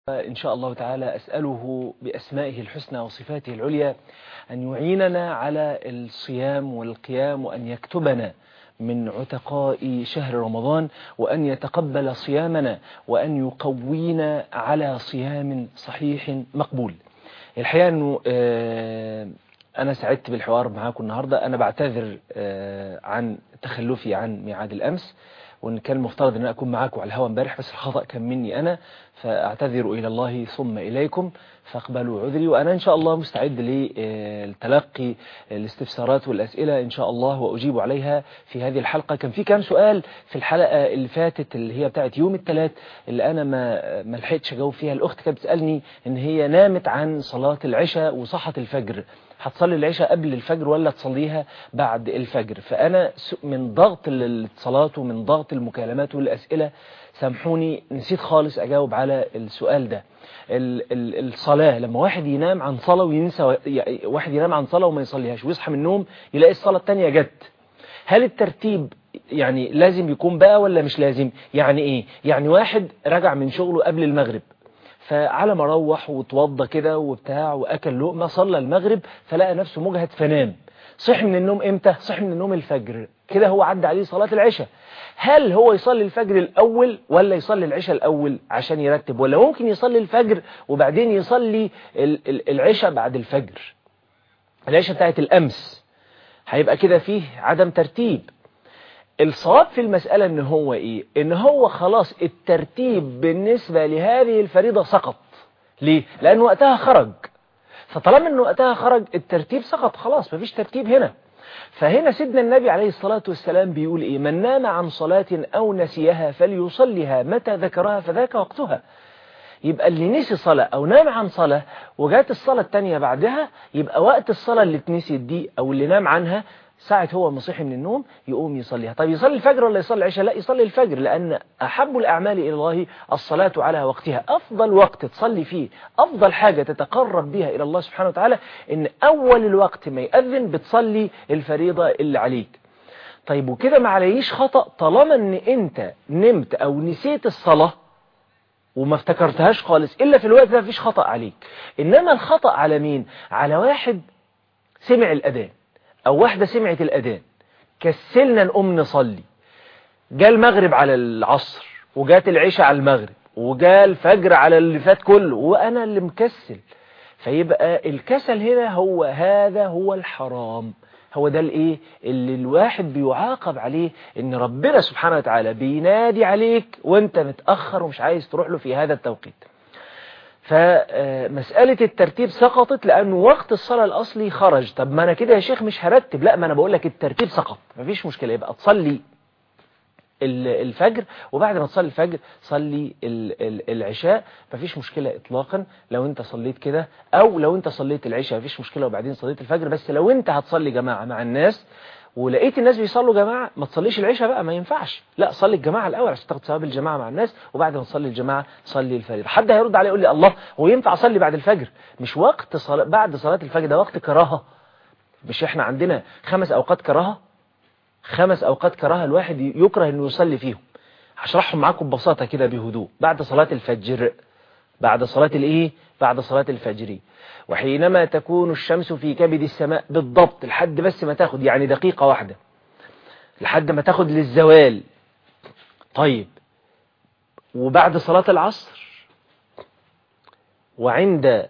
إن شاء الله تعالى أسأله بأسمائه الحسنى وصفاته العليا أن يعيننا على الصيام والقيام وأن يكتبنا من عتقاء شهر رمضان وأن يتقبل صيامنا وأن يقوينا على صيام صحيح مقبول الحقيقة أنه أنا سعدت بالحوار معاكم النهاردة أنا بعتذر عن تخلفي عن ميعاد الأمس وان كان المفترض ان انا اكون معاكم على الهواء امبارح بس الخطأ كان مني انا فاعتذر الى الله ثم اليكم فاقبلوا عذري وانا ان شاء الله مستعد لتلقي الاستفسارات والاسئلة ان شاء الله واجيب عليها في هذه الحلقة كان في كام سؤال في الحلقة اللي فاتت اللي هي بتاعت يوم الثلاث اللي انا ما ما لحقتش اجاوب فيها الاخت كانت بتسالني ان هي نامت عن صلاة العشاء وصحت الفجر هتصلي العشاء قبل الفجر ولا تصليها بعد الفجر فأنا من ضغط الاتصالات ومن ضغط المكالمات والأسئلة سامحوني نسيت خالص أجاوب على السؤال ده ال ال الصلاة لما واحد ينام عن صلاة وينسى واحد ينام عن صلاة وما يصليهاش ويصحى من النوم يلاقي الصلاة التانية جت هل الترتيب يعني لازم يكون بقى ولا مش لازم يعني ايه يعني واحد رجع من شغله قبل المغرب فعلى ما روح وتوضى كده وبتاع واكل لقمه صلى المغرب فلقى نفسه مجهد فنام صحي من النوم امتى صحي من النوم الفجر كده هو عدى عليه صلاة العشاء هل هو يصلي الفجر الأول ولا يصلي العشاء الأول عشان يرتب ولا ممكن يصلي الفجر وبعدين يصلي العشاء بعد الفجر العشاء بتاعت الأمس هيبقى كده فيه عدم ترتيب الصواب في المسألة ان هو ايه ان هو خلاص الترتيب بالنسبة لهذه الفريضة سقط ليه لان وقتها خرج فطالما ان وقتها خرج الترتيب سقط خلاص مفيش ترتيب هنا فهنا سيدنا النبي عليه الصلاة والسلام بيقول ايه من نام عن صلاة او نسيها فليصليها متى ذكرها فذاك وقتها يبقى اللي نسي صلاة او نام عن صلاة وجات الصلاة التانية بعدها يبقى وقت الصلاة اللي اتنسيت دي او اللي نام عنها ساعة هو مصيحي من النوم يقوم يصليها طيب يصلي الفجر ولا يصلي العشاء لا يصلي الفجر لأن أحب الأعمال إلى الله الصلاة على وقتها أفضل وقت تصلي فيه أفضل حاجة تتقرب بها إلى الله سبحانه وتعالى إن أول الوقت ما يأذن بتصلي الفريضة اللي عليك طيب وكده ما عليش خطأ طالما ان انت نمت او نسيت الصلاة وما افتكرتهاش خالص الا في الوقت ده مفيش خطأ عليك انما الخطأ على مين على واحد سمع الاذان او واحدة سمعت الاذان كسلنا نقوم نصلي جاء المغرب على العصر وجات العشاء على المغرب وجاء الفجر على اللي فات كله وانا اللي مكسل فيبقى الكسل هنا هو هذا هو الحرام هو ده الايه اللي الواحد بيعاقب عليه ان ربنا سبحانه وتعالى بينادي عليك وانت متأخر ومش عايز تروح له في هذا التوقيت فمسألة الترتيب سقطت لأنه وقت الصلاة الأصلي خرج طب ما أنا كده يا شيخ مش هرتب لا ما أنا بقول لك الترتيب سقط مفيش مشكلة يبقى تصلي الفجر وبعد ما تصلي الفجر صلي العشاء مفيش مشكلة إطلاقا لو أنت صليت كده أو لو أنت صليت العشاء مفيش مشكلة وبعدين صليت الفجر بس لو أنت هتصلي جماعة مع الناس ولقيت الناس بيصلوا جماعة ما تصليش العشاء بقى ما ينفعش لا صلي الجماعة الأول عشان تاخد ثواب الجماعة مع الناس وبعد ما تصلي الجماعة صلي الفجر حد هيرد عليه يقول لي الله هو ينفع أصلي بعد الفجر مش وقت صلاة بعد صلاة الفجر ده وقت كراهة مش احنا عندنا خمس أوقات كراهة خمس أوقات كراهة الواحد يكره أنه يصلي فيهم هشرحهم معاكم ببساطة كده بهدوء بعد صلاة الفجر بعد صلاة الايه بعد صلاة الفجر وحينما تكون الشمس في كبد السماء بالضبط لحد بس ما تاخد يعني دقيقة واحدة لحد ما تاخد للزوال طيب وبعد صلاة العصر وعند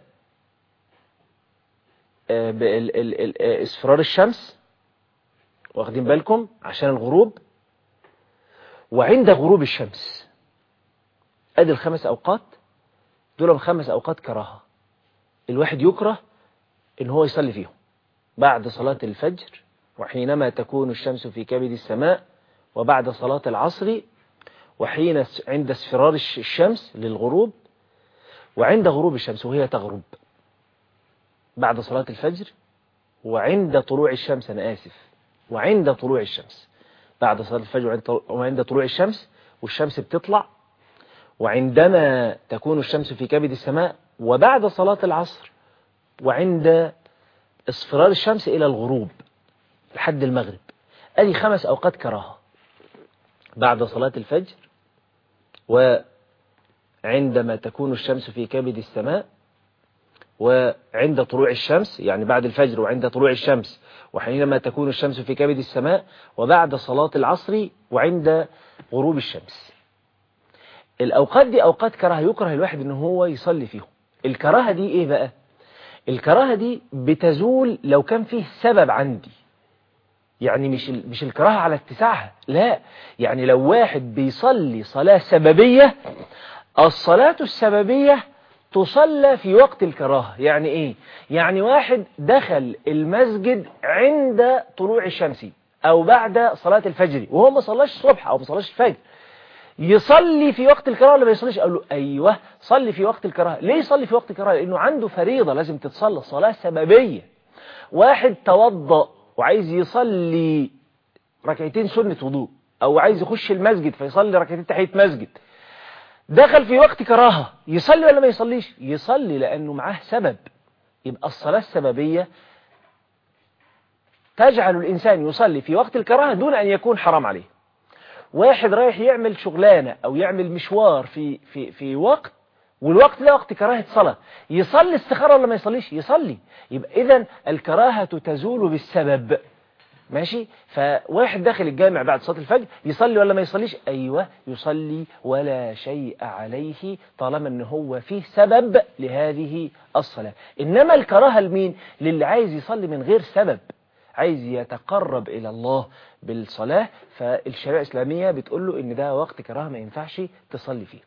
اصفرار الشمس واخدين بالكم عشان الغروب وعند غروب الشمس ادي الخمس اوقات دول خمس اوقات كراهه الواحد يكره ان هو يصلي فيهم بعد صلاة الفجر وحينما تكون الشمس في كبد السماء وبعد صلاة العصر وحين عند اصفرار الشمس للغروب وعند غروب الشمس وهي تغرب بعد صلاة الفجر وعند طلوع الشمس أنا آسف وعند طلوع الشمس بعد صلاة الفجر وعند طلوع الشمس والشمس بتطلع وعندما تكون الشمس في كبد السماء وبعد صلاة العصر وعند اصفرار الشمس إلى الغروب لحد المغرب أدي خمس أوقات كراهة بعد صلاة الفجر عندما تكون الشمس في كبد السماء وعند طلوع الشمس يعني بعد الفجر وعند طلوع الشمس وحينما تكون الشمس في كبد السماء وبعد صلاة العصر وعند غروب الشمس الأوقات دي أوقات كراهة يكره الواحد إن هو يصلي فيهم الكراهة دي إيه بقى الكراهة دي بتزول لو كان فيه سبب عندي يعني مش مش الكراهة على اتساعها لا يعني لو واحد بيصلي صلاة سببية الصلاة السببية تصلى في وقت الكراهة يعني ايه يعني واحد دخل المسجد عند طلوع الشمس او بعد صلاة الفجر وهو ما صلاش الصبح او ما صلاش الفجر يصلي في وقت الكراهه ولا ما يصليش اقول له ايوه صلي في وقت الكراهه ليه يصلي في وقت الكراهه لانه عنده فريضه لازم تتصلى صلاه سببيه واحد توضأ وعايز يصلي ركعتين سنه وضوء او عايز يخش المسجد فيصلي ركعتين تحيه مسجد دخل في وقت كراهه يصلي ولا ما يصليش يصلي لانه معاه سبب يبقى الصلاه السببيه تجعل الانسان يصلي في وقت الكراهه دون ان يكون حرام عليه واحد رايح يعمل شغلانة أو يعمل مشوار في, في, في وقت والوقت ده وقت كراهة صلاة يصلي استخارة ولا ما يصليش يصلي يبقى إذا الكراهة تزول بالسبب ماشي فواحد داخل الجامع بعد صلاة الفجر يصلي ولا ما يصليش أيوة يصلي ولا شيء عليه طالما ان هو فيه سبب لهذه الصلاة إنما الكراهة لمين للي عايز يصلي من غير سبب عايز يتقرب إلى الله بالصلاة فالشريعة الإسلامية بتقول له إن ده وقت كراهة ما ينفعش تصلي فيه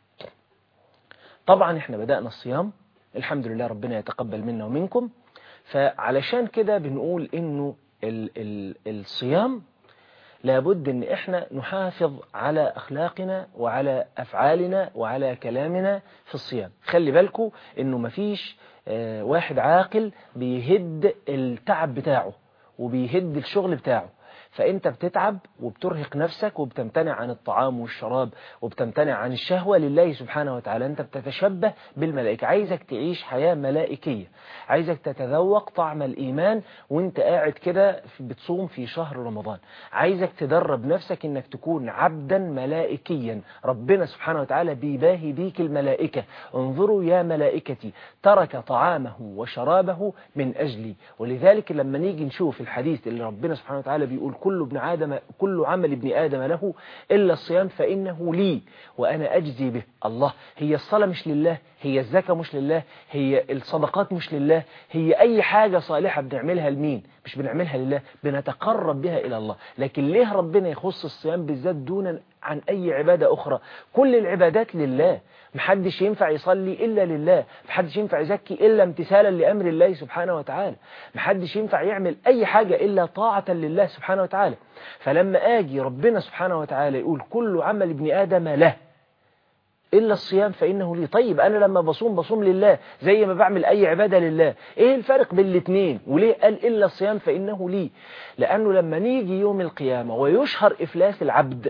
طبعا احنا بدأنا الصيام الحمد لله ربنا يتقبل منا ومنكم فعلشان كده بنقول إنه ال ال الصيام لابد ان احنا نحافظ على اخلاقنا وعلى افعالنا وعلى كلامنا في الصيام خلي بالكم انه مفيش اه واحد عاقل بيهد التعب بتاعه وبيهد الشغل بتاعه فأنت بتتعب وبترهق نفسك وبتمتنع عن الطعام والشراب وبتمتنع عن الشهوة لله سبحانه وتعالى أنت بتتشبه بالملائكة عايزك تعيش حياة ملائكية عايزك تتذوق طعم الإيمان وانت قاعد كده بتصوم في شهر رمضان عايزك تدرب نفسك انك تكون عبدا ملائكيا ربنا سبحانه وتعالى بيباهي بيك الملائكة انظروا يا ملائكتي ترك طعامه وشرابه من أجلي ولذلك لما نيجي نشوف الحديث اللي ربنا سبحانه وتعالى بيقول كل ابن آدم كل عمل ابن آدم له إلا الصيام فإنه لي وأنا أجزي به الله هي الصلاة مش لله هي الزكاة مش لله هي الصدقات مش لله هي أي حاجة صالحة بنعملها لمين مش بنعملها لله بنتقرب بها إلى الله لكن ليه ربنا يخص الصيام بالذات دون عن أي عبادة أخرى كل العبادات لله محدش ينفع يصلي إلا لله محدش ينفع يزكي إلا امتثالا لأمر الله سبحانه وتعالى محدش ينفع يعمل أي حاجة إلا طاعة لله سبحانه وتعالى فلما آجي ربنا سبحانه وتعالى يقول كل عمل ابن آدم له إلا الصيام فإنه لي طيب أنا لما بصوم بصوم لله زي ما بعمل أي عبادة لله إيه الفرق بين الاثنين وليه قال إلا الصيام فإنه لي لأنه لما نيجي يوم القيامة ويشهر إفلاس العبد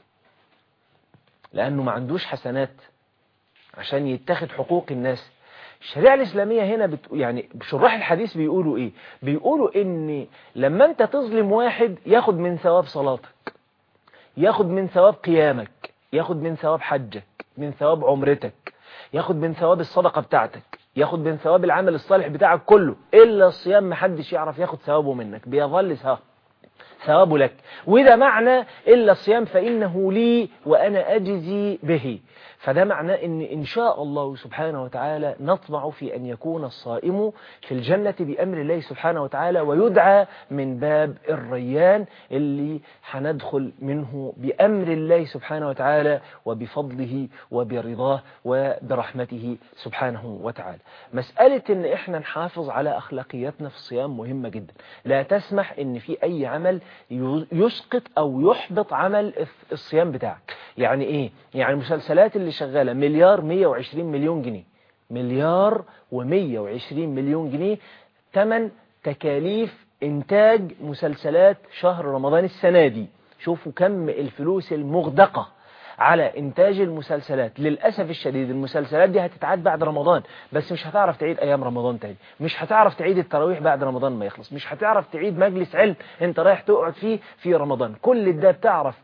لأنه ما عندوش حسنات عشان يتخذ حقوق الناس الشريعة الإسلامية هنا بت... يعني شراح الحديث بيقولوا إيه بيقولوا إن لما أنت تظلم واحد ياخد من ثواب صلاتك ياخد من ثواب قيامك ياخد من ثواب حجك من ثواب عمرتك ياخد من ثواب الصدقة بتاعتك ياخد من ثواب العمل الصالح بتاعك كله إلا الصيام محدش يعرف ياخد ثوابه منك بيظل ثوابه لك وده معنى إلا الصيام فإنه لي وأنا أجزي به فده معناه ان ان شاء الله سبحانه وتعالى نطمع في ان يكون الصائم في الجنة بامر الله سبحانه وتعالى ويدعى من باب الريان اللي هندخل منه بامر الله سبحانه وتعالى وبفضله وبرضاه وبرحمته سبحانه وتعالى مسألة ان احنا نحافظ على اخلاقياتنا في الصيام مهمة جدا لا تسمح ان في اي عمل يسقط او يحبط عمل الصيام بتاعك يعني ايه يعني المسلسلات اللي شغالة مليار 120 مليون جنيه مليار و120 مليون جنيه ثمن تكاليف انتاج مسلسلات شهر رمضان السنة دي شوفوا كم الفلوس المغدقة على انتاج المسلسلات للأسف الشديد المسلسلات دي هتتعاد بعد رمضان بس مش هتعرف تعيد ايام رمضان تاني مش هتعرف تعيد التراويح بعد رمضان ما يخلص مش هتعرف تعيد مجلس علم انت رايح تقعد فيه في رمضان كل ده بتعرف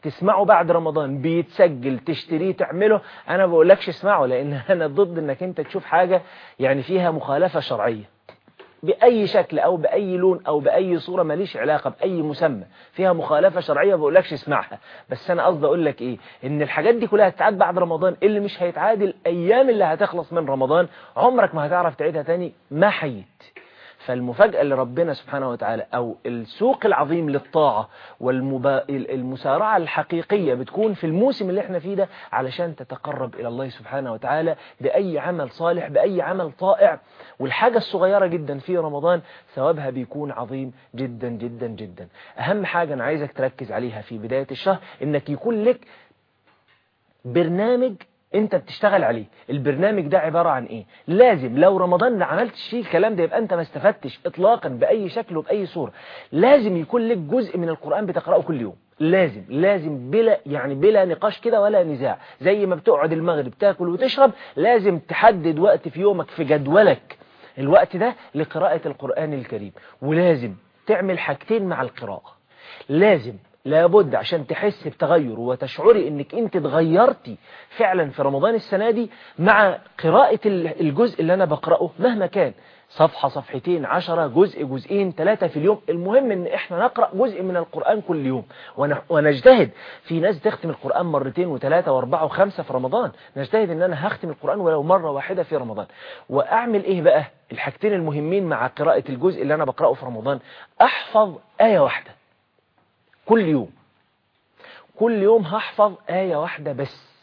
تسمعه بعد رمضان بيتسجل تشتريه تعمله انا ما بقولكش اسمعه لان انا ضد انك انت تشوف حاجة يعني فيها مخالفة شرعية بأي شكل أو بأي لون أو بأي صورة ماليش علاقة بأي مسمى فيها مخالفة شرعية بقولكش اسمعها بس أنا قصدي أقول لك إيه إن الحاجات دي كلها هتتعاد بعد رمضان اللي مش هيتعاد الأيام اللي هتخلص من رمضان عمرك ما هتعرف تعيدها تاني ما حيت فالمفاجأة اللي ربنا سبحانه وتعالى أو السوق العظيم للطاعة والمسارعة الحقيقية بتكون في الموسم اللي احنا فيه ده علشان تتقرب إلى الله سبحانه وتعالى بأي عمل صالح بأي عمل طائع والحاجة الصغيرة جدا في رمضان ثوابها بيكون عظيم جدا جدا جدا أهم حاجة أنا عايزك تركز عليها في بداية الشهر إنك يكون لك برنامج انت بتشتغل عليه البرنامج ده عبارة عن ايه لازم لو رمضان ما عملتش فيه الكلام ده يبقى انت ما استفدتش اطلاقا باي شكل وباي صورة لازم يكون لك جزء من القرآن بتقرأه كل يوم لازم لازم بلا يعني بلا نقاش كده ولا نزاع زي ما بتقعد المغرب تاكل وتشرب لازم تحدد وقت في يومك في جدولك الوقت ده لقراءة القرآن الكريم ولازم تعمل حاجتين مع القراءة لازم لابد عشان تحس بتغير وتشعري انك انت اتغيرتي فعلا في رمضان السنة دي مع قراءة الجزء اللي انا بقرأه مهما كان صفحة صفحتين عشرة جزء جزئين ثلاثة في اليوم المهم ان احنا نقرأ جزء من القرآن كل يوم ونجتهد في ناس تختم القرآن مرتين وثلاثة واربعة وخمسة في رمضان نجتهد ان انا هختم القرآن ولو مرة واحدة في رمضان واعمل ايه بقى الحاجتين المهمين مع قراءة الجزء اللي انا بقرأه في رمضان احفظ آية واحدة كل يوم كل يوم هحفظ آية واحدة بس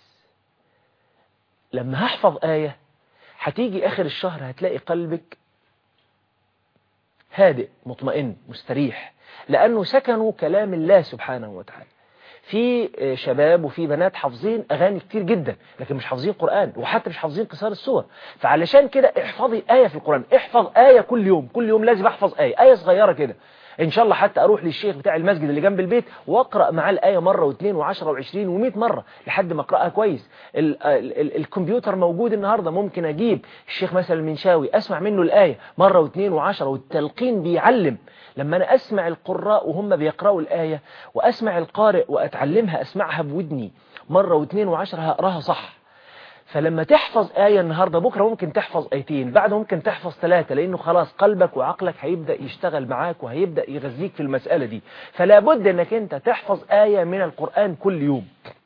لما هحفظ آية هتيجي آخر الشهر هتلاقي قلبك هادئ مطمئن مستريح لأنه سكنوا كلام الله سبحانه وتعالى في شباب وفي بنات حافظين أغاني كتير جدا لكن مش حافظين قرآن وحتى مش حافظين قصار السور فعلشان كده احفظي آية في القرآن احفظ آية كل يوم كل يوم لازم احفظ آية آية صغيرة كده ان شاء الله حتى اروح للشيخ بتاع المسجد اللي جنب البيت واقرا معاه الايه مره واثنين وعشرة وعشرين ومئة مره لحد ما اقراها كويس ال ال ال الكمبيوتر موجود النهارده ممكن اجيب الشيخ مثلا المنشاوي اسمع منه الايه مره واثنين وعشرة والتلقين بيعلم لما انا اسمع القراء وهم بيقراوا الايه واسمع القارئ واتعلمها اسمعها بودني مره واثنين وعشرة هقراها صح فلما تحفظ آية النهاردة بكرة ممكن تحفظ آيتين بعد ممكن تحفظ ثلاثة لأنه خلاص قلبك وعقلك هيبدأ يشتغل معاك وهيبدأ يغذيك في المسألة دي فلا بد أنك أنت تحفظ آية من القرآن كل يوم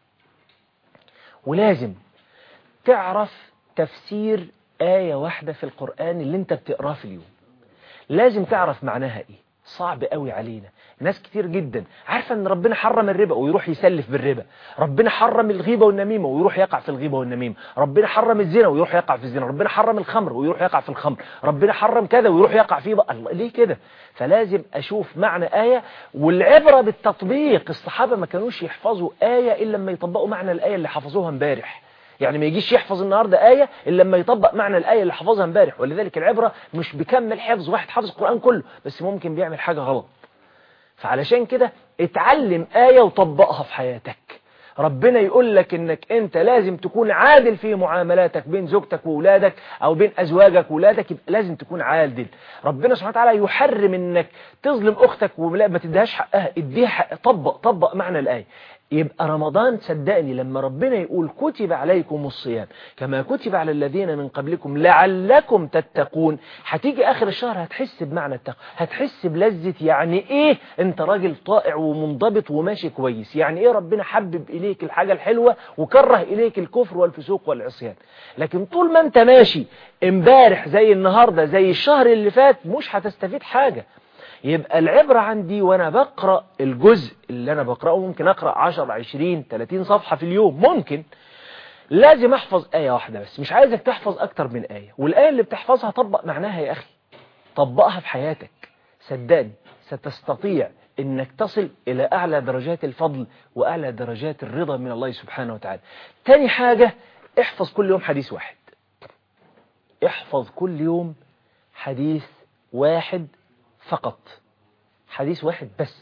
ولازم تعرف تفسير آية واحدة في القرآن اللي انت بتقراه في اليوم لازم تعرف معناها ايه صعب قوي علينا ناس كتير جدا عارفة ان ربنا حرم الربا ويروح يسلف بالربا ربنا حرم الغيبة والنميمة ويروح يقع في الغيبة والنميمة ربنا حرم الزنا ويروح يقع في الزنا ربنا حرم الخمر ويروح يقع في الخمر ربنا حرم كذا ويروح يقع فيه بقى الله ليه كده فلازم اشوف معنى آية والعبرة بالتطبيق الصحابة ما كانوش يحفظوا آية إلا لما يطبقوا معنى الآية اللي حفظوها امبارح يعني ما يجيش يحفظ النهاردة آية إلا لما يطبق معنى الآية اللي حفظها امبارح ولذلك العبرة مش بكمل حفظ واحد حافظ القرآن كله بس ممكن بيعمل حاجة غلط فعلشان كده اتعلم آية وطبقها في حياتك ربنا يقول لك انك انت لازم تكون عادل في معاملاتك بين زوجتك وولادك او بين ازواجك وولادك يبقى لازم تكون عادل ربنا سبحانه وتعالى يحرم انك تظلم اختك وما تديهاش حقها اديها حق طبق طبق معنى الايه يبقى رمضان صدقني لما ربنا يقول كتب عليكم الصيام كما كتب على الذين من قبلكم لعلكم تتقون هتيجي آخر الشهر هتحس بمعنى التقوى هتحس بلذة يعني إيه أنت راجل طائع ومنضبط وماشي كويس يعني إيه ربنا حبب إليك الحاجة الحلوة وكره إليك الكفر والفسوق والعصيان لكن طول ما أنت ماشي امبارح زي النهاردة زي الشهر اللي فات مش هتستفيد حاجة يبقى العبرة عندي وانا بقرأ الجزء اللي انا بقرأه ممكن اقرأ 10 20 30 صفحة في اليوم ممكن لازم احفظ آية واحدة بس مش عايزك تحفظ اكتر من آية والآية اللي بتحفظها طبق معناها يا اخي طبقها في حياتك صدقني ستستطيع انك تصل الى اعلى درجات الفضل واعلى درجات الرضا من الله سبحانه وتعالى تاني حاجة احفظ كل يوم حديث واحد احفظ كل يوم حديث واحد فقط حديث واحد بس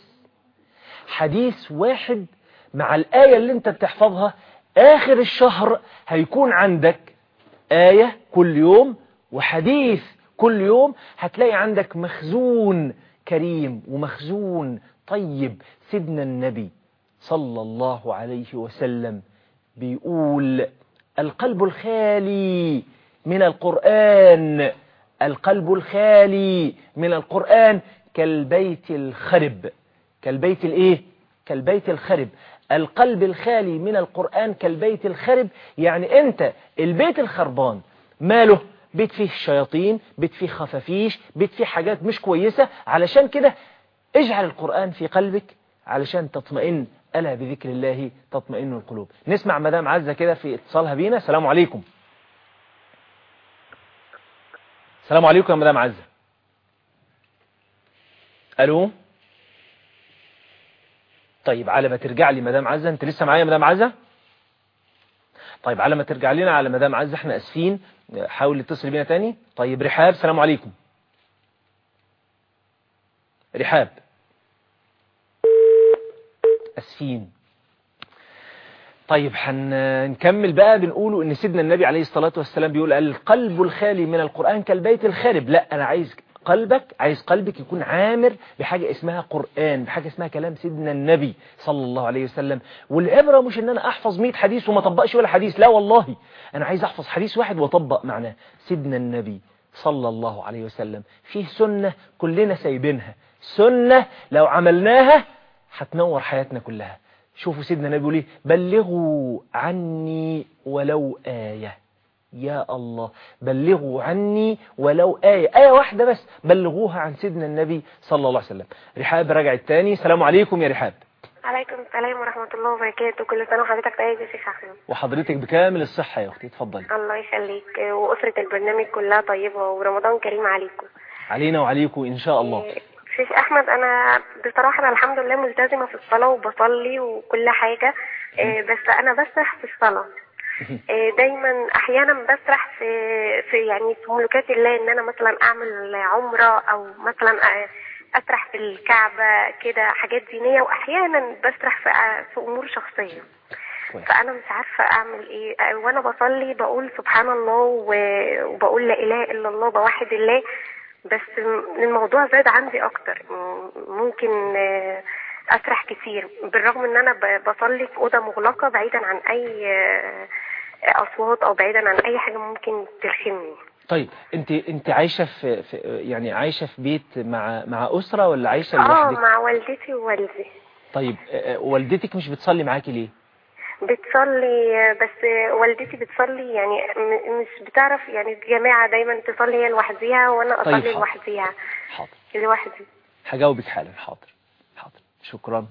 حديث واحد مع الآية اللي انت بتحفظها آخر الشهر هيكون عندك آية كل يوم وحديث كل يوم هتلاقي عندك مخزون كريم ومخزون طيب سيدنا النبي صلى الله عليه وسلم بيقول القلب الخالي من القرآن القلب الخالي من القرآن كالبيت الخرب كالبيت الايه كالبيت الخرب القلب الخالي من القرآن كالبيت الخرب يعني انت البيت الخربان ماله بيت فيه شياطين بيت فيه خفافيش بيت فيه حاجات مش كويسة علشان كده اجعل القرآن في قلبك علشان تطمئن ألا بذكر الله تطمئن القلوب نسمع مدام عزة كده في اتصالها بينا السلام عليكم السلام عليكم يا مدام عزة ألو طيب على ما ترجع لي مدام عزة انت لسه معايا مدام عزة طيب على ما ترجع لنا على مدام عزة احنا اسفين حاول تتصل بينا تاني طيب رحاب السلام عليكم رحاب اسفين طيب هنكمل بقى بنقوله ان سيدنا النبي عليه الصلاة والسلام بيقول القلب الخالي من القرآن كالبيت الخارب لا انا عايز قلبك عايز قلبك يكون عامر بحاجة اسمها قرآن بحاجة اسمها كلام سيدنا النبي صلى الله عليه وسلم والعبرة مش ان انا احفظ 100 حديث وما طبقش ولا حديث لا والله انا عايز احفظ حديث واحد واطبق معناه سيدنا النبي صلى الله عليه وسلم فيه سنة كلنا سايبينها سنة لو عملناها هتنور حياتنا كلها شوفوا سيدنا النبي بيقول ايه بلغوا عني ولو آية يا الله بلغوا عني ولو آية آية واحدة بس بلغوها عن سيدنا النبي صلى الله عليه وسلم رحاب رجع التاني السلام عليكم يا رحاب عليكم السلام ورحمة الله وبركاته كل سنة وحضرتك طيب يا شيخ أحمد وحضرتك بكامل الصحة يا أختي اتفضلي الله يخليك وأسرة البرنامج كلها طيبة ورمضان كريم عليكم علينا وعليكم إن شاء الله شيخ أحمد أنا بصراحة أنا الحمد لله ملتزمة في الصلاة وبصلي وكل حاجة بس أنا بسرح في الصلاة دايما احيانا بسرح في في يعني في ملكات الله ان انا مثلا اعمل عمره او مثلا اسرح في الكعبه كده حاجات دينيه واحيانا بسرح في في امور شخصيه فانا مش عارفه اعمل ايه وانا بصلي بقول سبحان الله وبقول لا اله الا الله بوحد الله بس الموضوع زاد عندي اكتر ممكن اسرح كتير بالرغم ان انا بصلي في اوضه مغلقه بعيدا عن اي اصوات او بعيدا عن اي حاجه ممكن ترخمني طيب انت انت عايشه في, في يعني عايشه في بيت مع مع اسره ولا عايشه لوحدك اه مع والدتي ووالدي طيب والدتك مش بتصلي معاكي ليه بتصلي بس والدتي بتصلي يعني مش بتعرف يعني الجماعه دايما تصلي هي لوحديها وانا اصلي طيب لوحديها حاضر لوحدي هجاوبك حالا حاضر حاضر شكرا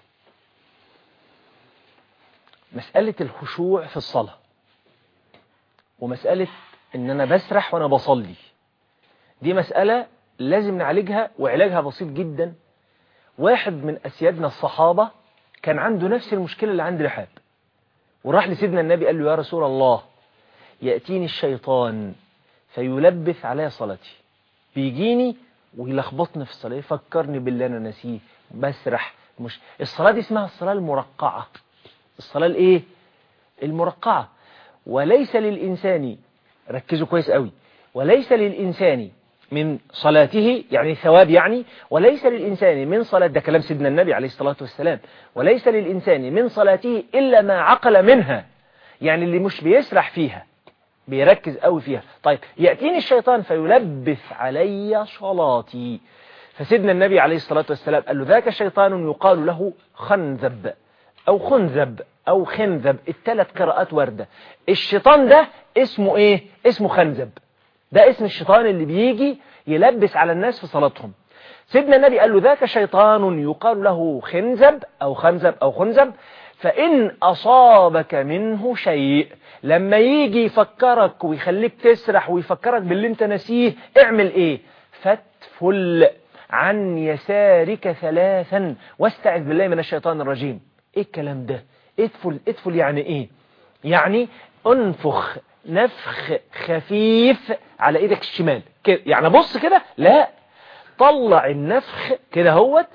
مسألة الخشوع في الصلاة ومسألة ان انا بسرح وانا بصلي دي مسألة لازم نعالجها وعلاجها بسيط جدا واحد من اسيادنا الصحابة كان عنده نفس المشكلة اللي عند رحاب وراح لسيدنا النبي قال له يا رسول الله يأتيني الشيطان فيلبث علي صلاتي بيجيني ويلخبطني في الصلاة يفكرني باللي انا نسيه بسرح مش الصلاة دي اسمها الصلاة المرقعة الصلاة الايه المرقعة وليس للإنسان ركزوا كويس قوي وليس للإنسان من صلاته يعني ثواب يعني وليس للإنسان من صلاة ده كلام سيدنا النبي عليه الصلاة والسلام وليس للإنسان من صلاته إلا ما عقل منها يعني اللي مش بيسرح فيها بيركز قوي فيها طيب يأتيني الشيطان فيلبث علي صلاتي فسيدنا النبي عليه الصلاة والسلام قال له ذاك شيطان يقال له خنذب أو خنذب أو خنذب الثلاث قراءات واردة الشيطان ده اسمه إيه؟ اسمه خنذب ده اسم الشيطان اللي بيجي يلبس على الناس في صلاتهم سيدنا النبي قال له ذاك شيطان يقال له خنزب أو خنزب أو خنزب فإن أصابك منه شيء لما يجي يفكرك ويخليك تسرح ويفكرك باللي انت نسيه اعمل ايه فتفل عن يسارك ثلاثا واستعذ بالله من الشيطان الرجيم ايه الكلام ده ادفل ادفل يعني ايه يعني انفخ نفخ خفيف على ايدك الشمال كده يعني بص كده لا طلع النفخ كده هوت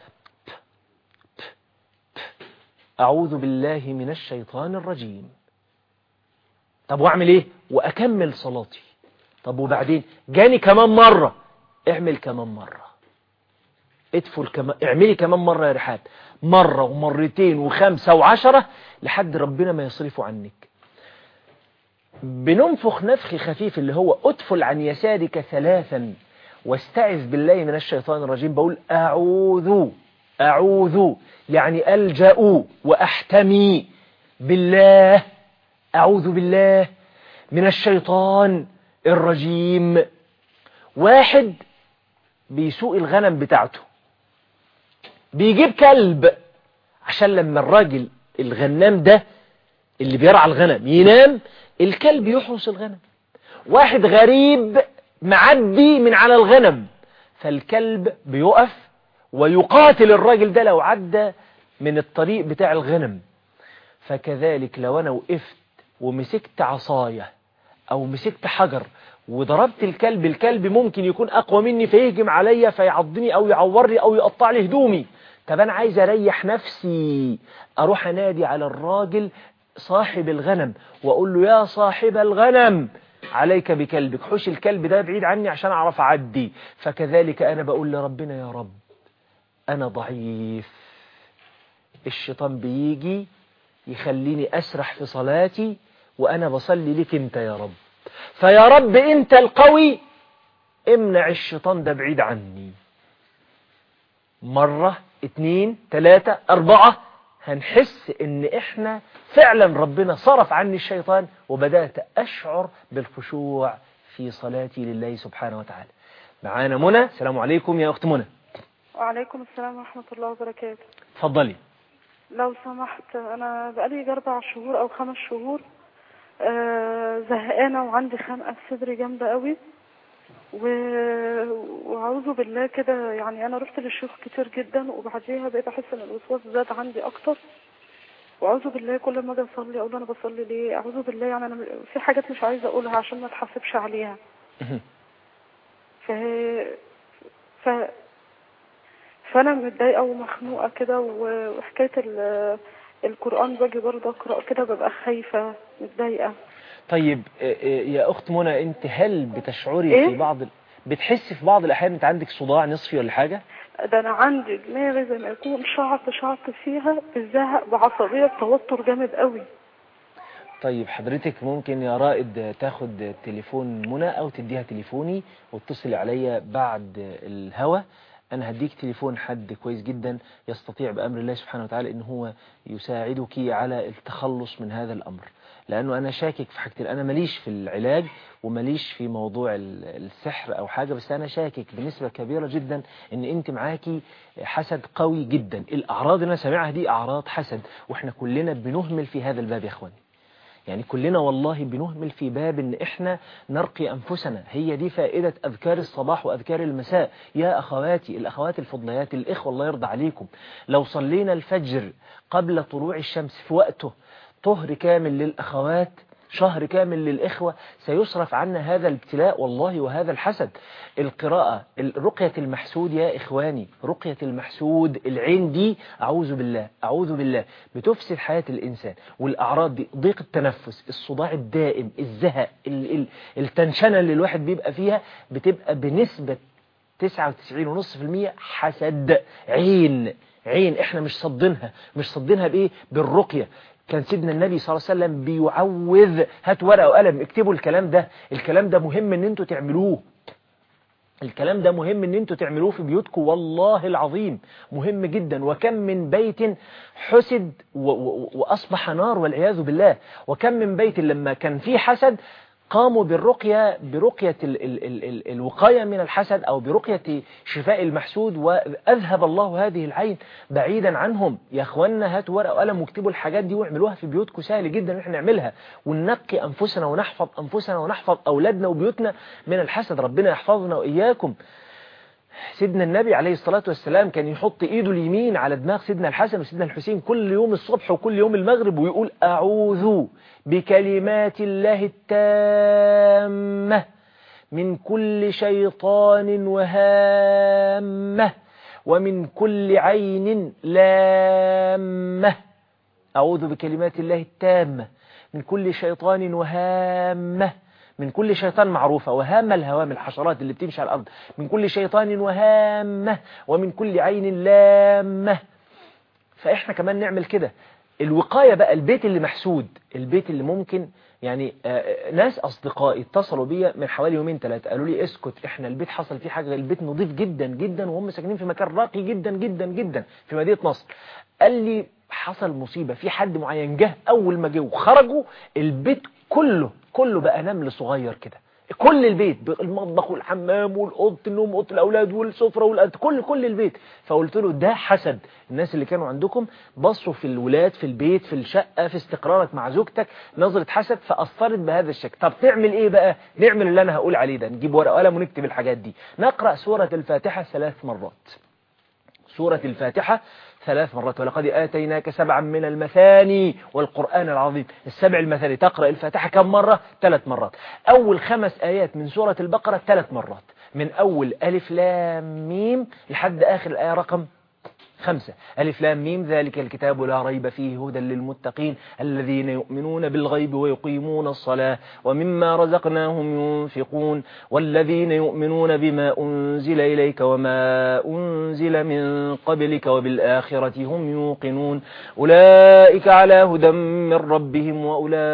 اعوذ بالله من الشيطان الرجيم طب واعمل ايه واكمل صلاتي طب وبعدين جاني كمان مرة اعمل كمان مرة ادفل كمان اعملي كمان مرة يا رحاب مرة ومرتين وخمسة وعشرة لحد ربنا ما يصرفه عنك بننفخ نفخ خفيف اللي هو ادفل عن يسارك ثلاثا واستعذ بالله من الشيطان الرجيم بقول أعوذ أعوذ يعني ألجأ وأحتمي بالله أعوذ بالله من الشيطان الرجيم واحد بيسوق الغنم بتاعته بيجيب كلب عشان لما الراجل الغنام ده اللي بيرعى الغنم ينام الكلب يحرس الغنم واحد غريب معدي من على الغنم فالكلب بيقف ويقاتل الراجل ده لو عدى من الطريق بتاع الغنم فكذلك لو أنا وقفت ومسكت عصاية أو مسكت حجر وضربت الكلب الكلب ممكن يكون أقوى مني فيهجم عليا فيعضني أو يعورني أو يقطع لي هدومي طب أنا عايز أريح نفسي أروح أنادي على الراجل صاحب الغنم وأقول له يا صاحب الغنم عليك بكلبك حوش الكلب ده بعيد عني عشان أعرف أعدي فكذلك أنا بقول لربنا يا رب أنا ضعيف الشيطان بيجي يخليني أسرح في صلاتي وأنا بصلي لك أنت يا رب فيا رب أنت القوي امنع الشيطان ده بعيد عني مرة اتنين تلاتة أربعة هنحس ان احنا فعلا ربنا صرف عني الشيطان وبدأت أشعر بالخشوع في صلاتي لله سبحانه وتعالى معانا منى السلام عليكم يا أخت منى وعليكم السلام ورحمة الله وبركاته اتفضلي لو سمحت أنا بقالي أربع شهور أو خمس شهور آه، زهقانة وعندي خنقة في صدري جامدة قوي و... وأعوذ بالله كده يعني أنا رحت للشيوخ كتير جدا وبعديها بقيت أحس إن الوسواس زاد عندي أكتر وأعوذ بالله كل ما أجي أصلي أقول أنا بصلي ليه أعوذ بالله يعني أنا في حاجات مش عايزة أقولها عشان ما أتحاسبش عليها ف... ف... فانا متضايقه ومخنوقه كده و- وحكايه ال- القران باجي برضه اقرا كده ببقى خايفه متضايقه طيب آه، آه، يا أخت منى أنت هل بتشعري إيه؟ في بعض ال- بتحسي في بعض الأحيان أنت عندك صداع نصفي ولا حاجة ده انا عندي دماغي زي ما يكون شعط شعط فيها بالزهق بعصبيه بتوتر جامد قوي طيب حضرتك ممكن يا رائد تاخد تليفون منى او تديها تليفوني واتصلي عليا بعد الهوا انا هديك تليفون حد كويس جدا يستطيع بامر الله سبحانه وتعالى ان هو يساعدك على التخلص من هذا الامر لانه انا شاكك في حاجتين انا ماليش في العلاج وماليش في موضوع ال- السحر او حاجة بس انا شاكك بنسبة كبيرة جدا ان انت معاكي حسد قوي جدا الاعراض اللي انا سامعها دي اعراض حسد واحنا كلنا بنهمل في هذا الباب يا اخواني يعني كلنا والله بنهمل في باب ان احنا نرقي انفسنا هي دي فائدة اذكار الصباح واذكار المساء يا اخواتي الاخوات الفضليات الاخوة الله يرضى عليكم لو صلينا الفجر قبل طلوع الشمس في وقته طهر كامل للاخوات شهر كامل للإخوة سيصرف عنا هذا الابتلاء والله وهذا الحسد القراءة رقية المحسود يا إخواني رقية المحسود العين دي أعوذ بالله أعوذ بالله بتفسد حياة الإنسان والأعراض دي ضيق التنفس الصداع الدائم الزهق ال- ال- التنشنة اللي الواحد بيبقى فيها بتبقى بنسبة 99.5% حسد عين عين احنا مش صدينها مش صدينها بايه بالرقية كان سيدنا النبي صلى الله عليه وسلم بيعوذ هات ورقة وقلم اكتبوا الكلام ده الكلام ده مهم ان انتوا تعملوه الكلام ده مهم ان انتوا تعملوه في بيوتكم والله العظيم مهم جدا وكم من بيت حسد و و واصبح نار والعياذ بالله وكم من بيت لما كان فيه حسد قاموا بالرقية برقية ال ال ال ال الوقاية من الحسد أو برقية شفاء المحسود وأذهب الله هذه العين بعيدا عنهم يا أخوانا هاتوا ورقة وقلم واكتبوا الحاجات دي واعملوها في بيوتكم سهل جدا ان احنا نعملها وننقي أنفسنا ونحفظ أنفسنا ونحفظ أولادنا وبيوتنا من الحسد ربنا يحفظنا وإياكم سيدنا النبي عليه الصلاة والسلام كان يحط ايده اليمين على دماغ سيدنا الحسن وسيدنا الحسين كل يوم الصبح وكل يوم المغرب ويقول أعوذ بكلمات الله التامة من كل شيطان وهامة ومن كل عين لامة أعوذ بكلمات الله التامة من كل شيطان وهامة من كل شيطان معروفة وهامة الهوام الحشرات اللي بتمشي على الأرض من كل شيطان وهامة ومن كل عين لامة فإحنا كمان نعمل كده الوقاية بقى البيت اللي محسود البيت اللي ممكن يعني آه، ناس أصدقائي اتصلوا بيا من حوالي يومين ثلاثة قالوا لي اسكت احنا البيت حصل فيه حاجة البيت نظيف جدا جدا وهم ساكنين في مكان راقي جدا جدا جدا في مدينة نصر قال لي حصل مصيبة في حد معين جه أول ما جه وخرجوا البيت كله كله بقى نمل صغير كده كل البيت المطبخ والحمام والأوضة النوم وأوضة الأولاد والسفرة والأرض كل كل البيت فقلت له ده حسد الناس اللي كانوا عندكم بصوا في الولاد في البيت في الشقة في استقرارك مع زوجتك نظرة حسد فأثرت بهذا الشكل طب تعمل إيه بقى نعمل اللي أنا هقول عليه ده نجيب ورقة وقلم ونكتب الحاجات دي نقرأ سورة الفاتحة ثلاث مرات سورة الفاتحة ثلاث مرات ولقد آتيناك سبعا من المثاني والقرآن العظيم السبع المثاني تقرأ الفاتحة كم مرة ثلاث مرات أول خمس آيات من سورة البقرة ثلاث مرات من أول ألف لام ميم لحد آخر الآية رقم خمسة ألف لام ميم ذلك الكتاب لا ريب فيه هدى للمتقين الذين يؤمنون بالغيب ويقيمون الصلاة ومما رزقناهم ينفقون والذين يؤمنون بما أنزل إليك وما أنزل من قبلك وبالآخرة هم يوقنون أولئك على هدى من ربهم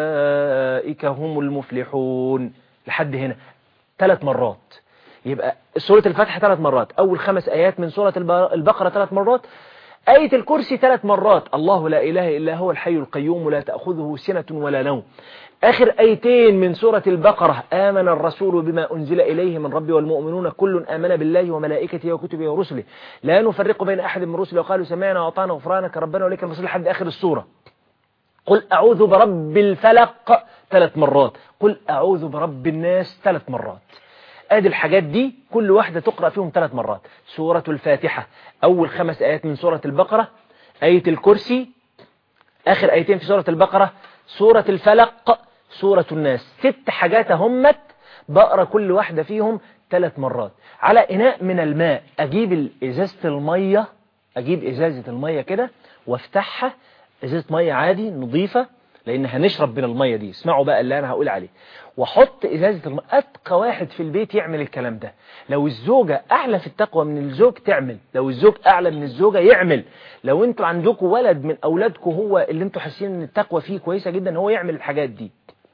وأولئك هم المفلحون لحد هنا ثلاث مرات يبقى سورة الفتح ثلاث مرات أول خمس آيات من سورة البقرة ثلاث مرات آية الكرسي ثلاث مرات الله لا إله إلا هو الحي القيوم لا تأخذه سنة ولا نوم آخر آيتين من سورة البقرة آمن الرسول بما أنزل إليه من ربي والمؤمنون كل آمن بالله وملائكته وكتبه ورسله لا نفرق بين أحد من رسله وقالوا سمعنا وأطعنا غفرانك ربنا وليك المصير لحد آخر السورة قل أعوذ برب الفلق ثلاث مرات قل أعوذ برب الناس ثلاث مرات ادي الحاجات دي كل واحدة تقرأ فيهم ثلاث مرات سورة الفاتحة أول خمس آيات من سورة البقرة آية الكرسي آخر آيتين في سورة البقرة سورة الفلق سورة الناس ست حاجات همت بقرأ كل واحدة فيهم ثلاث مرات على إناء من الماء أجيب إزازة المية أجيب إزازة المية كده وافتحها إزازة مية عادي نظيفة لأن هنشرب من المية دي اسمعوا بقى اللي أنا هقول عليه وحط إزازة الماء أتقى واحد في البيت يعمل الكلام ده لو الزوجة أعلى في التقوى من الزوج تعمل لو الزوج أعلى من الزوجة يعمل لو انتوا عندكم ولد من أولادكم هو اللي انتوا حاسين ان التقوى فيه كويسة جدا هو يعمل الحاجات دي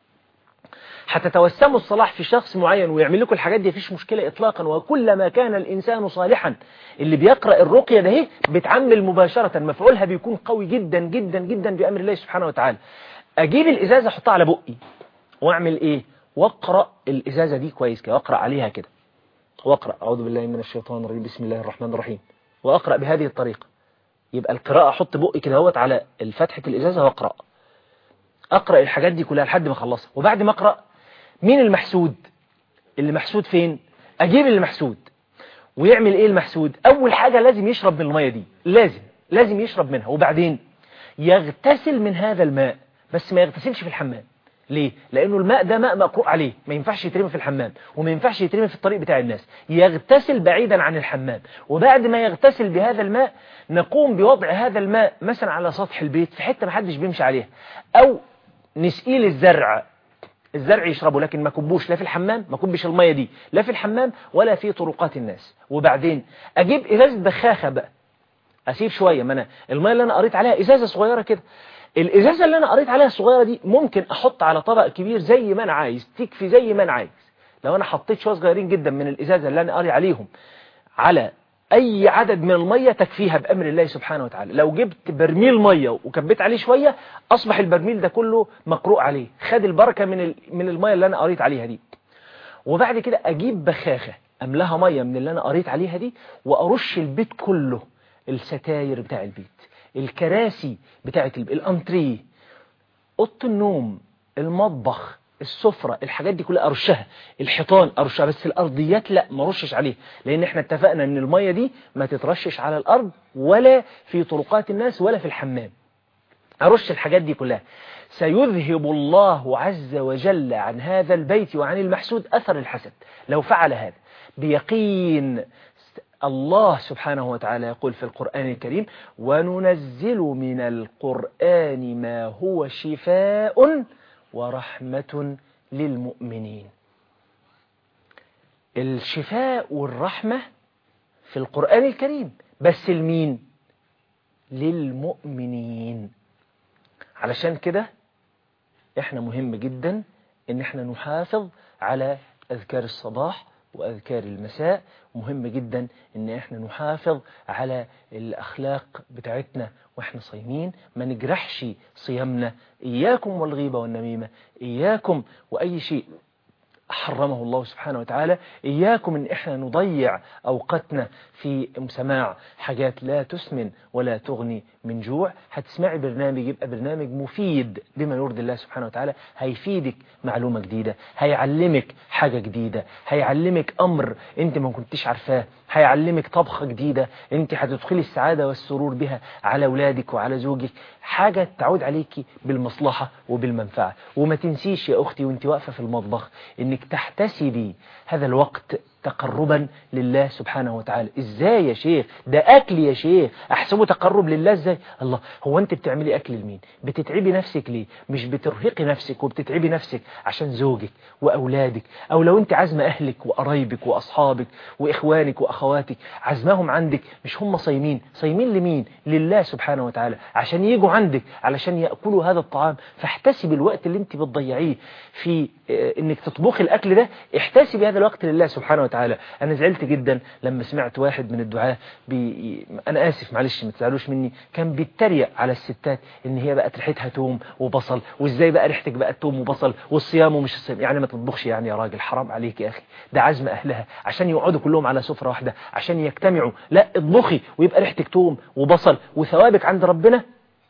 هتتوسموا الصلاح في شخص معين ويعمل لكم الحاجات دي مفيش مشكلة إطلاقا وكلما كان الإنسان صالحا اللي بيقرأ الرقية ده هي بتعمل مباشرة مفعولها بيكون قوي جدا جدا جدا بأمر الله سبحانه وتعالى أجيب الإزازة أحطها على بقي وأعمل إيه واقرأ الإزازة دي كويس كده واقرأ عليها كده واقرأ أعوذ بالله من الشيطان الرجيم بسم الله الرحمن الرحيم وأقرأ بهذه الطريقة يبقى القراءة أحط بقي كده هوت على فتحة الإزازة وأقرأ أقرأ الحاجات دي كلها لحد ما أخلصها وبعد ما أقرأ مين المحسود اللي محسود فين أجيب اللي محسود ويعمل إيه المحسود أول حاجة لازم يشرب من المية دي لازم لازم يشرب منها وبعدين يغتسل من هذا الماء بس ما يغتسلش في الحمام ليه؟ لأنه الماء ده ماء مقروء عليه ما ينفعش يترمي في الحمام وما ينفعش يترمي في الطريق بتاع الناس يغتسل بعيدا عن الحمام وبعد ما يغتسل بهذا الماء نقوم بوضع هذا الماء مثلا على سطح البيت في حتة ما حدش بيمشي عليها أو نسقيه للزرع الزرع يشربه لكن ما كبوش لا في الحمام ما كبش المية دي لا في الحمام ولا في طرقات الناس وبعدين أجيب إزازة بخاخة بقى أسيب شوية ما أنا المية اللي أنا قريت عليها إزازة صغيرة كده الإزازة اللي أنا قريت عليها الصغيرة دي ممكن أحط على طبق كبير زي ما أنا عايز تكفي زي ما أنا عايز لو أنا حطيت شوية صغيرين جدا من الإزازة اللي أنا قاري عليهم على أي عدد من المية تكفيها بأمر الله سبحانه وتعالى لو جبت برميل مية وكبيت عليه شوية أصبح البرميل ده كله مقروء عليه خد البركة من من المية اللي أنا قريت عليها دي وبعد كده أجيب بخاخة أملاها مية من اللي أنا قريت عليها دي وأرش البيت كله الستاير بتاع البيت الكراسي بتاعت الانتريه اوضه النوم المطبخ السفرة الحاجات دي كلها ارشها الحيطان ارشها بس الارضيات لا ما رشش عليه لان احنا اتفقنا ان المية دي ما تترشش على الارض ولا في طرقات الناس ولا في الحمام ارش الحاجات دي كلها سيذهب الله عز وجل عن هذا البيت وعن المحسود اثر الحسد لو فعل هذا بيقين الله سبحانه وتعالى يقول في القرآن الكريم وننزل من القرآن ما هو شفاء ورحمة للمؤمنين الشفاء والرحمة في القرآن الكريم بس لمين للمؤمنين علشان كده احنا مهم جدا ان احنا نحافظ على اذكار الصباح واذكار المساء مهم جدا ان احنا نحافظ على الاخلاق بتاعتنا واحنا صايمين ما نجرحش صيامنا اياكم والغيبة والنميمة اياكم واي شيء حرمه الله سبحانه وتعالى إياكم إن إحنا نضيع أوقاتنا في سماع حاجات لا تسمن ولا تغني من جوع هتسمعي برنامج يبقى برنامج مفيد بما يرضي الله سبحانه وتعالى هيفيدك معلومة جديدة هيعلمك حاجة جديدة هيعلمك أمر أنت ما كنتش عارفاه هيعلمك طبخة جديدة أنت هتدخلي السعادة والسرور بها على أولادك وعلى زوجك حاجة تعود عليكي بالمصلحة وبالمنفعة وما تنسيش يا أختي وانت واقفة في المطبخ انك تحتسبي هذا الوقت تقربا لله سبحانه وتعالى ازاي يا شيخ ده اكل يا شيخ احسبه تقرب لله ازاي الله هو انت بتعملي اكل لمين بتتعبي نفسك ليه مش بترهقي نفسك وبتتعبي نفسك عشان زوجك واولادك او لو انت عازمه اهلك وقرايبك واصحابك واخوانك واخواتك عازماهم عندك مش هم صايمين صايمين لمين لله سبحانه وتعالى عشان يجوا عندك علشان ياكلوا هذا الطعام فاحتسبي الوقت اللي انت بتضيعيه في انك تطبخي الاكل ده احتسبي هذا الوقت لله سبحانه وتعالى انا زعلت جدا لما سمعت واحد من الدعاة بي... انا اسف معلش ما تزعلوش مني كان بيتريق على الستات ان هي بقت ريحتها توم وبصل وازاي بقى ريحتك بقت توم وبصل والصيام ومش الصيام يعني ما تطبخش يعني يا راجل حرام عليك يا اخي ده عزم اهلها عشان يقعدوا كلهم على سفرة واحدة عشان يجتمعوا لا اطبخي ويبقى ريحتك توم وبصل وثوابك عند ربنا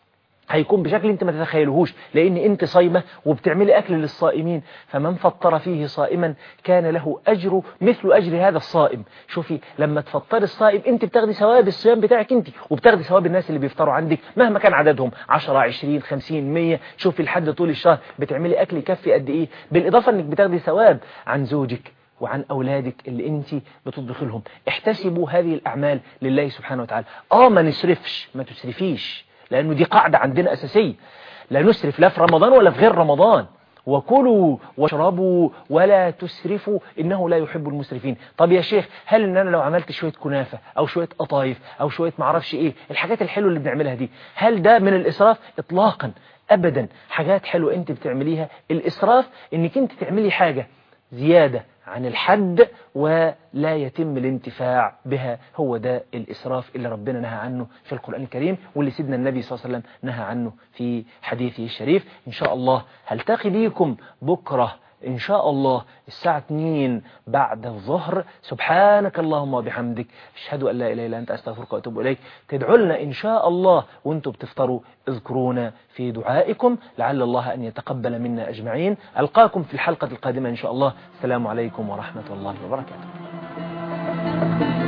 هيكون بشكل انت ما تتخيلهوش لان انت صايمة وبتعملي اكل للصائمين فمن فطر فيه صائما كان له اجر مثل اجر هذا الصائم شوفي لما تفطري الصائم انت بتاخدي ثواب الصيام بتاعك انت وبتاخدي ثواب الناس اللي بيفطروا عندك مهما كان عددهم 10 20 50 100 شوفي لحد طول الشهر بتعملي اكل يكفي قد ايه بالاضافه انك بتاخدي ثواب عن زوجك وعن أولادك اللي أنت بتطبخ لهم احتسبوا هذه الأعمال لله سبحانه وتعالى آه ما نسرفش ما تسرفيش لأنه دي قاعدة عندنا أساسية لا نسرف لا في رمضان ولا في غير رمضان وكلوا واشربوا ولا تسرفوا إنه لا يحب المسرفين طب يا شيخ هل إن أنا لو عملت شوية كنافة أو شوية قطايف أو شوية معرفش إيه الحاجات الحلوة اللي بنعملها دي هل ده من الإسراف إطلاقا أبدا حاجات حلوة أنت بتعمليها الإسراف إنك أنت تعملي حاجة زيادة عن الحد ولا يتم الانتفاع بها هو ده الإسراف اللي ربنا نهى عنه في القرآن الكريم واللي سيدنا النبي صلى الله عليه وسلم نهى عنه في حديثه الشريف إن شاء الله هلتقي بيكم بكرة إن شاء الله الساعة 2 بعد الظهر سبحانك اللهم وبحمدك أشهد أن لا إله إلا أنت أستغفرك وأتوب إليك تدعوا لنا إن شاء الله وأنتم بتفطروا اذكرونا في دعائكم لعل الله أن يتقبل منا أجمعين ألقاكم في الحلقة القادمة إن شاء الله السلام عليكم ورحمة الله وبركاته